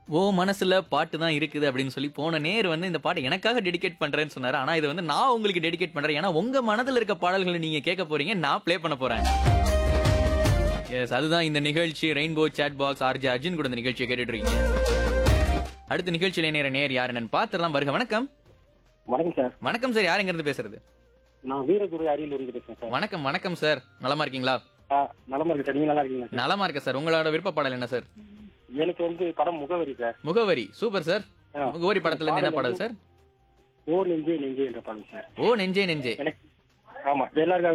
ஓ மனசுல பாட்டு தான் இருக்குது அப்படின்னு சொல்லி போன நேர் வந்து இந்த பாட்டு எனக்காக டெடிகேட் பண்றேன்னு சொன்னாரு ஆனா இது வந்து நான் உங்களுக்கு டெடிகேட் பண்றேன் ஏன்னா உங்க மனதுல இருக்க பாடல்களை நீங்க கேட்க போறீங்க நான் ப்ளே பண்ண போறேன் எஸ் அதுதான் இந்த நிகழ்ச்சி Rainbow chat box RJ Arjun கூட இந்த நிகழ்ச்சியை கேட்டுட்டு இருக்கீங்க அடுத்த நிகழ்ச்சியில நேர நேர் யார் என்னன்னு பாத்துடலாம் வருக வணக்கம் வணக்கம் சார் வணக்கம் சார் யார் எங்க இருந்து பேசுறது நான் வீரதுரை அரியலூர் இருந்து பேசுறேன் சார் வணக்கம் வணக்கம் சார் நலமா இருக்கீங்களா ஆ, நலமா இருக்கு சார் நீங்க நல்லா இருக்கீங்க சார் நலமா இருக்க சார் உங்களோட விருப்ப பாடல் என்ன சார் எனக்கு வந்து படம் முகவரி சார் முகவரி சூப்பர் சார் ஆ. முகவரி படத்துல இருந்து என்ன பாடல் சார் ஓ நெஞ்சே நெஞ்சே என்ற படம் சார் ஓ நெஞ்சே நெஞ்சே எனக்கு ஆமா எல்லாருக்காக